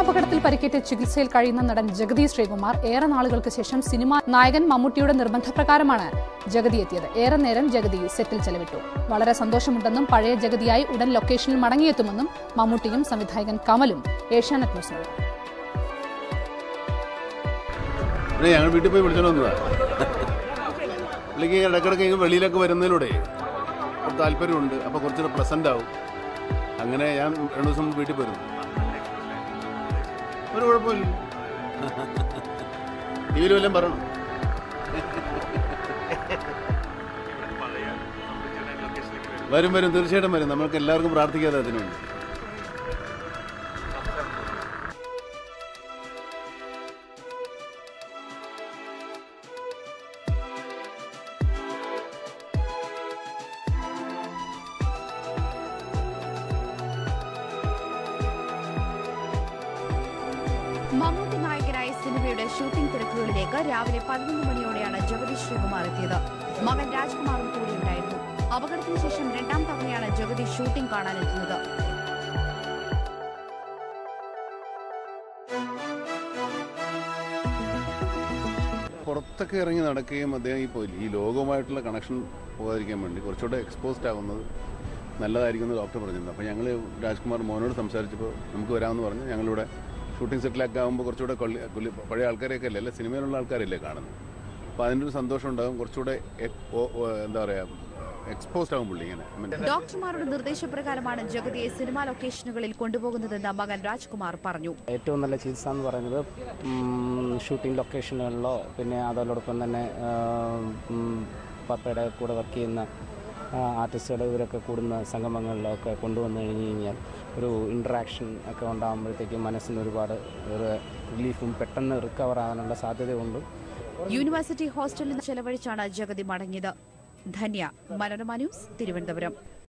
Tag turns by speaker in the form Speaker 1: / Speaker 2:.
Speaker 1: കാറപകടത്തിൽ പരിക്കേറ്റ് ചികിത്സയിൽ കഴിയുന്ന നടൻ ജഗതി ശ്രീകുമാർ ഏറെ നാളുകൾക്ക് ശേഷം സിനിമാ നായകൻ മമ്മൂട്ടിയുടെ നിർബന്ധപ്രകാരമാണ് ജഗതി എത്തിയത് ഏറെ നേരം ജഗതി സെറ്റിൽ ചെലവിട്ടു വളരെ സന്തോഷമുണ്ടെന്നും പഴയ ജഗതിയായി ഉടൻ ലൊക്കേഷനിൽ മടങ്ങിയെത്തുമെന്നും മമ്മൂട്ടിയും സംവിധായകൻ കമലും ഏഷ്യാനെറ്റ് ന്യൂസിനോട്
Speaker 2: പിന്നെ ഞങ്ങൾ വീട്ടിൽ പോയി വിളിച്ചോണ്ട് വന്നതാ പുള്ളിക്ക് ഇടയ്ക്കിടയ്ക്ക് ഇങ്ങ് വെളിയിലൊക്കെ വരുന്നതിലൂടെ ഒരു താല്പര്യമുണ്ട് അപ്പോൾ കുറച്ചുകൂടെ പ്ലസൻ്റ് ആവും അങ്ങനെ ഞാൻ രണ്ടു ദിവസം മുമ്പ് വീട്ടിൽ പോയിരുന്നു ഒരു കുഴപ്പമില്ല ടി വിയിൽ വല്ലതും പറയണം വരും വരും തീർച്ചയായിട്ടും വരും നമ്മൾക്ക് എല്ലാവർക്കും പ്രാർത്ഥിക്കാതെ അതിനുണ്ട്
Speaker 3: മമ്മൂട്ടി നായകനായ സിനിമയുടെ ഷൂട്ടിംഗ് തിരക്കുകളിലേക്ക് രാവിലെ പതിനൊന്ന് മണിയോടെയാണ് ജഗതി ശ്രീകുമാർ എത്തിയത് മകൻ രാജ്കുമാറും കൂടെയുണ്ടായിരുന്നു അപകടത്തിന് ശേഷം രണ്ടാം തവണയാണ് ജഗതി ഷൂട്ടിംഗ് കാണാനെത്തുന്നത്
Speaker 2: പുറത്തൊക്കെ ഇറങ്ങി നടക്കുകയും അദ്ദേഹം ഈ പോ- ഈ ലോകവുമായിട്ടുള്ള കണക്ഷൻ പോകാതിരിക്കാൻ വേണ്ടി കുറച്ചുകൂടെ എക്സ്പോസ്ഡ് ആവുന്നത് നല്ലതായിരിക്കും എന്ന് ഡോക്ടർ പറഞ്ഞിരുന്നു അപ്പോൾ ഞങ്ങൾ രാജ്കുമാർ മോനോട് സംസാരിച്ചപ്പോൾ നമുക്ക് വരാമെന്ന് പറഞ്ഞ് ഞങ്ങളിവിടെ ഷൂട്ടിംഗ് സെറ്റിലൊക്കെ ആകുമ്പോൾ കുറച്ചുകൂടെ കൊള്ളി കൊള്ളി പഴയ ആൾക്കാരെയൊക്കെ അല്ലേ അല്ലേ സിനിമയിലുള്ള ആൾക്കാരല്ലേ കാണുന്നത് അപ്പോൾ അതിൻ്റെ ഒരു സന്തോഷം ഉണ്ടാകും കുറച്ചുകൂടെ എ- ഓ- ഓ- എന്താ പറയുക എക്സ്പോസ്ഡ് ആകും പുള്ളി ഇങ്ങനെ I mean,
Speaker 3: ഡോക്ടർമാരുടെ നിർദ്ദേശപ്രകാരമാണ് ജഗതിയെ സിനിമാ ലൊക്കേഷനുകളിൽ കൊണ്ടുപോകുന്നതെന്ന് മകൻ രാജ്കുമാർ പറഞ്ഞു
Speaker 4: ഏറ്റവും നല്ല ചികിത്സ എന്ന് പറയുന്നത് ഷൂട്ടിംഗ് ലൊക്കേഷനുകളിലോ പിന്നെ അതോടൊപ്പം തന്നെ ഉം, പപ്പയുടെ കൂടെ വർക്ക് ചെയ്യുന്ന ആർട്ടിസ്റ്റുകൾ ഇവരൊക്കെ കൂടുന്ന സംഗമങ്ങളിലോ ഒക്കെ കൊണ്ടുവന്നു കഴിഞ്ഞ് കഴിഞ്ഞാൽ ഒരു ഇൻട്രാക്ഷൻ ഒക്കെ ഉണ്ടാകുമ്പോഴത്തേക്കും മനസ്സിന് ഒരുപാട് ഒരു റിലീഫും പെട്ടെന്ന് റിക്കവർ ആകാനുള്ള സാധ്യതയുണ്ട്
Speaker 3: യൂണിവേഴ്സിറ്റി ഹോസ്റ്റലിൽ ചെലവഴിച്ചാണ് ജഗതി മടങ്ങിയത് ധന്യ മനോരമ ന്യൂസ് തിരുവനന്തപുരം